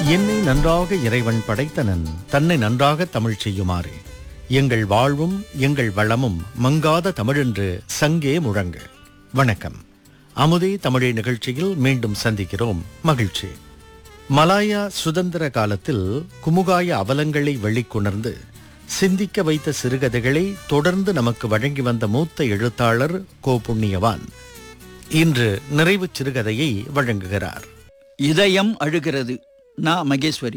என்னை நன்றாக இறைவன் படைத்தனன் தன்னை நன்றாக தமிழ் செய்யுமாறு எங்கள் வாழ்வும் எங்கள் வளமும் மங்காத தமிழென்று சங்கே முழங்க வணக்கம் அமுதே தமிழே நிகழ்ச்சியில் மீண்டும் சந்திக்கிறோம் மகிழ்ச்சி மலாயா சுதந்திர காலத்தில் குமுகாய அவலங்களை வெளிக்கொணர்ந்து சிந்திக்க வைத்த சிறுகதைகளை தொடர்ந்து நமக்கு வழங்கி வந்த மூத்த எழுத்தாளர் கோ புண்ணியவான் இன்று நிறைவு சிறுகதையை வழங்குகிறார் இதயம் அழுகிறது நா மகேஸ்வரி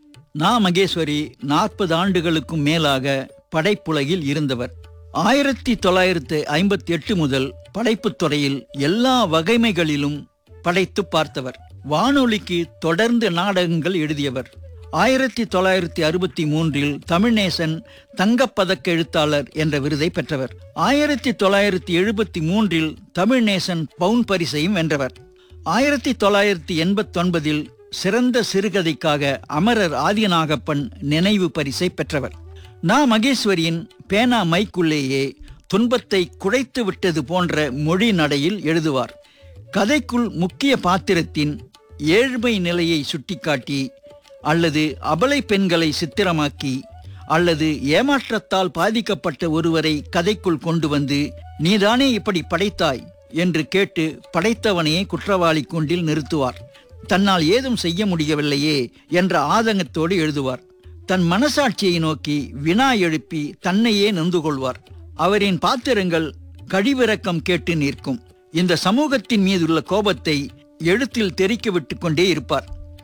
நா மகேஸ்வரி நாற்பது ஆண்டுகளுக்கும் மேலாக படைப்புலகில் இருந்தவர் ஆயிரத்தி தொள்ளாயிரத்து ஐம்பத்தி எட்டு முதல் படைப்புத் துறையில் எல்லா வகைமைகளிலும் படைத்து பார்த்தவர் வானொலிக்கு தொடர்ந்து நாடகங்கள் எழுதியவர் ஆயிரத்தி தொள்ளாயிரத்தி அறுபத்தி மூன்றில் தமிழ்நேசன் தங்கப்பதக்க எழுத்தாளர் என்ற விருதை பெற்றவர் ஆயிரத்தி தொள்ளாயிரத்தி எழுபத்தி மூன்றில் தமிழ்நேசன் பவுன் பரிசையும் வென்றவர் ஆயிரத்தி தொள்ளாயிரத்தி எண்பத்தொன்பதில் சிறந்த சிறுகதைக்காக அமரர் ஆதியநாகப்பன் நினைவு பரிசை பெற்றவர் நா மகேஸ்வரியின் பேனா மைக்குள்ளேயே துன்பத்தை குறைத்து விட்டது போன்ற மொழி நடையில் எழுதுவார் கதைக்குள் முக்கிய பாத்திரத்தின் ஏழ்மை நிலையை சுட்டிக்காட்டி அல்லது அபலை பெண்களை சித்திரமாக்கி அல்லது ஏமாற்றத்தால் பாதிக்கப்பட்ட ஒருவரை கதைக்குள் கொண்டு வந்து நீதானே இப்படி படைத்தாய் என்று கேட்டு படைத்தவனையே குற்றவாளி கூண்டில் நிறுத்துவார் தன்னால் ஏதும் செய்ய முடியவில்லையே என்ற ஆதங்கத்தோடு எழுதுவார் தன் மனசாட்சியை நோக்கி வினா எழுப்பி தன்னையே நொந்து கொள்வார் அவரின் பாத்திரங்கள் கழிவிறக்கம் கேட்டு நிற்கும் இந்த சமூகத்தின் மீதுள்ள கோபத்தை எழுத்தில் தெறிக்க விட்டு கொண்டே இருப்பார்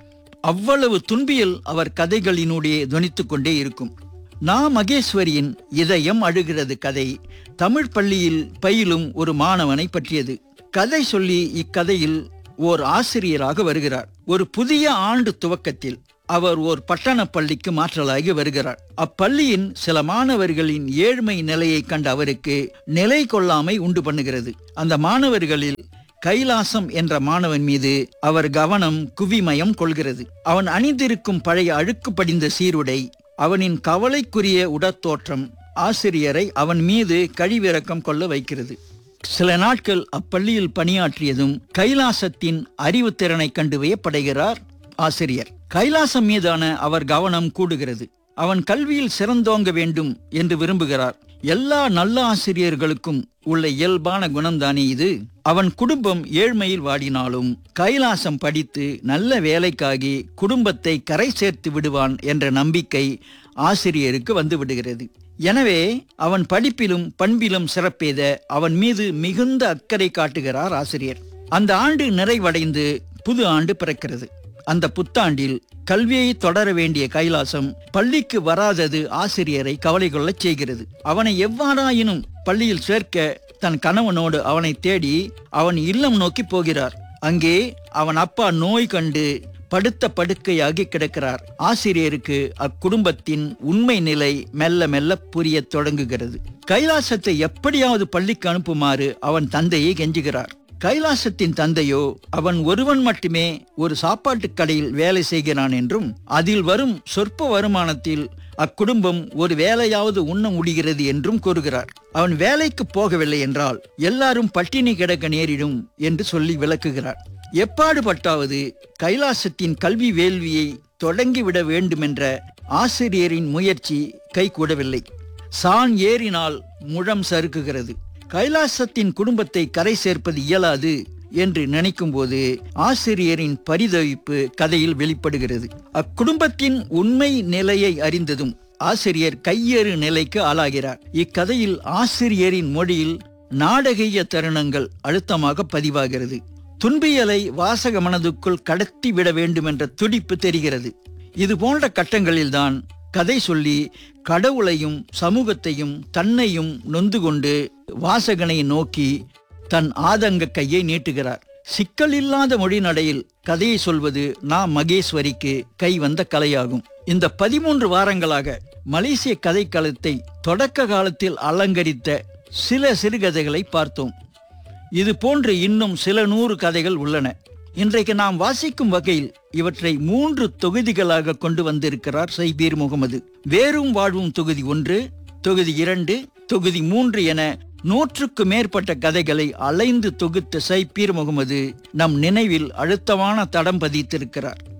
அவ்வளவு துன்பியல் அவர் கதைகளினூடே துணித்துக் கொண்டே இருக்கும் நா மகேஸ்வரியின் இதயம் அழுகிறது கதை தமிழ் பள்ளியில் பயிலும் ஒரு மாணவனை பற்றியது கதை சொல்லி இக்கதையில் ஓர் ஆசிரியராக வருகிறார் ஒரு புதிய ஆண்டு துவக்கத்தில் அவர் ஓர் பட்டண பள்ளிக்கு மாற்றலாகி வருகிறார் அப்பள்ளியின் சில மாணவர்களின் ஏழ்மை நிலையை கண்ட அவருக்கு நிலை கொள்ளாமை உண்டு பண்ணுகிறது அந்த மாணவர்களில் கைலாசம் என்ற மாணவன் மீது அவர் கவனம் குவிமயம் கொள்கிறது அவன் அணிந்திருக்கும் பழைய அழுக்கு படிந்த சீருடை அவனின் கவலைக்குரிய உடற்தோற்றம் ஆசிரியரை அவன் மீது கழிவிறக்கம் கொள்ள வைக்கிறது சில நாட்கள் அப்பள்ளியில் பணியாற்றியதும் கைலாசத்தின் அறிவுத்திறனை கண்டு வியப்படைகிறார் ஆசிரியர் கைலாசம் மீதான அவர் கவனம் கூடுகிறது அவன் கல்வியில் சிறந்தோங்க வேண்டும் என்று விரும்புகிறார் எல்லா நல்ல ஆசிரியர்களுக்கும் உள்ள இயல்பான குணம்தானே இது அவன் குடும்பம் ஏழ்மையில் வாடினாலும் கைலாசம் படித்து நல்ல வேலைக்காகி குடும்பத்தை கரை சேர்த்து விடுவான் என்ற நம்பிக்கை ஆசிரியருக்கு வந்து விடுகிறது எனவே அவன் படிப்பிலும் பண்பிலும் சிறப்பெய்த அவன் மீது மிகுந்த அக்கறை காட்டுகிறார் ஆசிரியர் அந்த ஆண்டு நிறைவடைந்து புது ஆண்டு பிறக்கிறது அந்த புத்தாண்டில் கல்வியை தொடர வேண்டிய கைலாசம் பள்ளிக்கு வராதது ஆசிரியரை கவலை கொள்ளச் செய்கிறது அவனை எவ்வாறாயினும் பள்ளியில் சேர்க்க தன் கணவனோடு அவனை தேடி அவன் இல்லம் நோக்கி போகிறார் அங்கே அவன் அப்பா நோய் கண்டு படுத்த படுக்கையாகி கிடக்கிறார் ஆசிரியருக்கு அக்குடும்பத்தின் உண்மை நிலை மெல்ல மெல்ல புரியத் தொடங்குகிறது கைலாசத்தை எப்படியாவது பள்ளிக்கு அனுப்புமாறு அவன் தந்தையை கெஞ்சுகிறார் கைலாசத்தின் தந்தையோ அவன் ஒருவன் மட்டுமே ஒரு சாப்பாட்டுக் கடையில் வேலை செய்கிறான் என்றும் அதில் வரும் சொற்ப வருமானத்தில் அக்குடும்பம் ஒரு வேலையாவது உண்ண முடிகிறது என்றும் கூறுகிறார் அவன் வேலைக்கு போகவில்லை என்றால் எல்லாரும் பட்டினி கிடக்க நேரிடும் என்று சொல்லி விளக்குகிறார் எப்பாடுபட்டாவது கைலாசத்தின் கல்வி வேள்வியை தொடங்கிவிட வேண்டுமென்ற ஆசிரியரின் முயற்சி கைகூடவில்லை சான் ஏறினால் முழம் சறுக்குகிறது கைலாசத்தின் குடும்பத்தை கரை சேர்ப்பது இயலாது என்று நினைக்கும்போது ஆசிரியரின் பரிதவிப்பு கதையில் வெளிப்படுகிறது அக்குடும்பத்தின் உண்மை நிலையை அறிந்ததும் ஆசிரியர் கையேறு நிலைக்கு ஆளாகிறார் இக்கதையில் ஆசிரியரின் மொழியில் நாடகீய தருணங்கள் அழுத்தமாக பதிவாகிறது துன்பியலை வாசக மனதுக்குள் கடத்தி விட வேண்டும் என்ற துடிப்பு தெரிகிறது இது போன்ற கட்டங்களில்தான் கதை சொல்லி கடவுளையும் சமூகத்தையும் தன்னையும் நொந்து கொண்டு வாசகனை நோக்கி தன் ஆதங்க கையை நீட்டுகிறார் சிக்கலில்லாத மொழி நடையில் கதையை சொல்வது நா மகேஸ்வரிக்கு கை வந்த கலையாகும் இந்த பதிமூன்று வாரங்களாக மலேசிய கதைக்களத்தை தொடக்க காலத்தில் அலங்கரித்த சில சிறுகதைகளை பார்த்தோம் இது போன்று இன்னும் சில நூறு கதைகள் உள்ளன இன்றைக்கு நாம் வாசிக்கும் வகையில் இவற்றை மூன்று தொகுதிகளாக கொண்டு வந்திருக்கிறார் சைபீர் முகமது வேரும் வாழ்வும் தொகுதி ஒன்று தொகுதி இரண்டு தொகுதி மூன்று என நூற்றுக்கு மேற்பட்ட கதைகளை அலைந்து தொகுத்த சைபீர் முகமது நம் நினைவில் அழுத்தமான தடம் பதித்திருக்கிறார்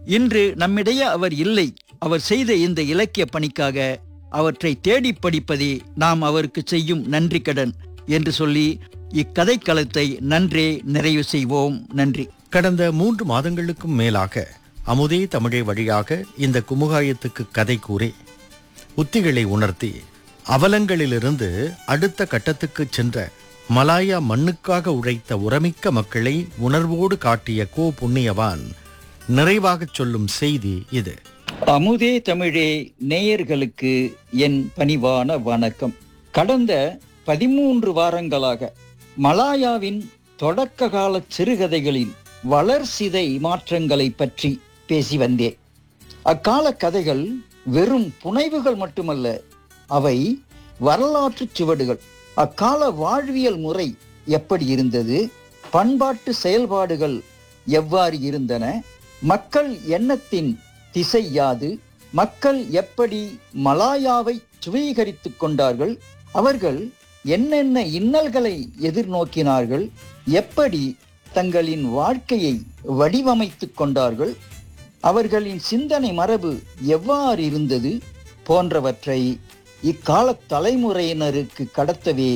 இன்று நம்மிடையே அவர் இல்லை அவர் செய்த இந்த இலக்கிய பணிக்காக அவற்றை தேடி படிப்பதே நாம் அவருக்கு செய்யும் நன்றி கடன் என்று சொல்லி இக்கதை களத்தை நன்றே நிறைவு செய்வோம் நன்றி கடந்த மூன்று மாதங்களுக்கும் மேலாக அமுதே தமிழே வழியாக இந்த குமுகாயத்துக்கு கதை கூறி உத்திகளை உணர்த்தி அவலங்களிலிருந்து அடுத்த கட்டத்துக்கு சென்ற மலாயா மண்ணுக்காக உழைத்த உரமிக்க மக்களை உணர்வோடு காட்டிய கோ புண்ணியவான் நிறைவாகச் சொல்லும் செய்தி இது அமுதே தமிழே நேயர்களுக்கு என் பணிவான வணக்கம் கடந்த பதிமூன்று வாரங்களாக மலாயாவின் தொடக்க கால சிறுகதைகளின் வளர்சிதை மாற்றங்களை பற்றி பேசி வந்தேன் அக்கால கதைகள் வெறும் புனைவுகள் மட்டுமல்ல அவை வரலாற்று சுவடுகள் அக்கால வாழ்வியல் முறை எப்படி இருந்தது பண்பாட்டு செயல்பாடுகள் எவ்வாறு இருந்தன மக்கள் எண்ணத்தின் திசை யாது மக்கள் எப்படி மலாயாவை சுவீகரித்துக் கொண்டார்கள் அவர்கள் என்னென்ன இன்னல்களை எதிர்நோக்கினார்கள் எப்படி தங்களின் வாழ்க்கையை வடிவமைத்துக் கொண்டார்கள் அவர்களின் சிந்தனை மரபு எவ்வாறு இருந்தது போன்றவற்றை இக்கால தலைமுறையினருக்கு கடத்தவே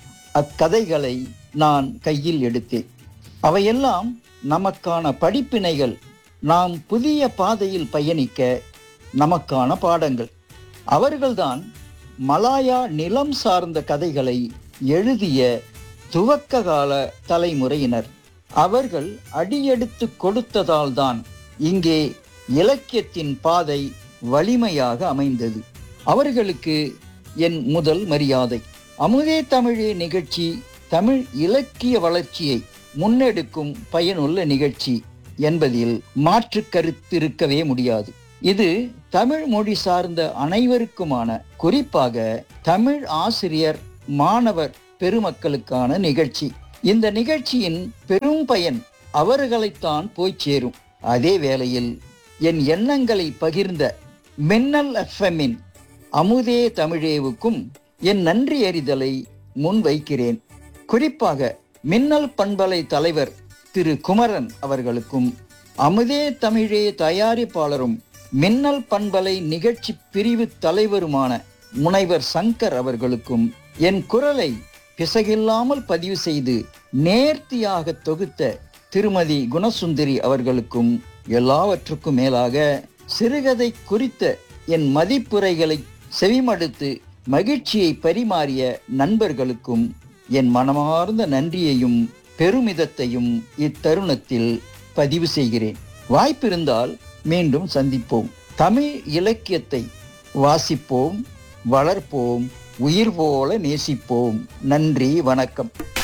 அக்கதைகளை நான் கையில் எடுத்தேன் அவையெல்லாம் நமக்கான படிப்பினைகள் நாம் புதிய பாதையில் பயணிக்க நமக்கான பாடங்கள் அவர்கள்தான் மலாயா நிலம் சார்ந்த கதைகளை எழுதிய துவக்க கால தலைமுறையினர் அவர்கள் அடியெடுத்து கொடுத்ததால் தான் இங்கே இலக்கியத்தின் பாதை வலிமையாக அமைந்தது அவர்களுக்கு என் முதல் மரியாதை அமுதே தமிழே நிகழ்ச்சி தமிழ் இலக்கிய வளர்ச்சியை முன்னெடுக்கும் பயனுள்ள நிகழ்ச்சி என்பதில் மாற்று கருத்து இருக்கவே முடியாது இது தமிழ் மொழி சார்ந்த அனைவருக்குமான குறிப்பாக தமிழ் ஆசிரியர் மாணவர் பெருமக்களுக்கான நிகழ்ச்சி இந்த நிகழ்ச்சியின் பெரும் பயன் அவர்களைத்தான் போய் சேரும் அதே வேளையில் என் எண்ணங்களை பகிர்ந்த மின்னல் எஃப்எம்மின் அமுதே தமிழேவுக்கும் என் நன்றி அறிதலை முன்வைக்கிறேன் குறிப்பாக மின்னல் பண்பலை தலைவர் திரு குமரன் அவர்களுக்கும் அமுதே தமிழே தயாரிப்பாளரும் மின்னல் பண்பலை நிகழ்ச்சி பிரிவு தலைவருமான முனைவர் சங்கர் அவர்களுக்கும் என் குரலை பிசகில்லாமல் பதிவு செய்து நேர்த்தியாக தொகுத்த திருமதி குணசுந்தரி அவர்களுக்கும் எல்லாவற்றுக்கும் மேலாக சிறுகதை குறித்த என் மதிப்புரைகளை செவிமடுத்து மகிழ்ச்சியை பரிமாறிய நண்பர்களுக்கும் என் மனமார்ந்த நன்றியையும் பெருமிதத்தையும் இத்தருணத்தில் பதிவு செய்கிறேன் வாய்ப்பிருந்தால் மீண்டும் சந்திப்போம் தமிழ் இலக்கியத்தை வாசிப்போம் வளர்ப்போம் உயிர் போல நேசிப்போம் நன்றி வணக்கம்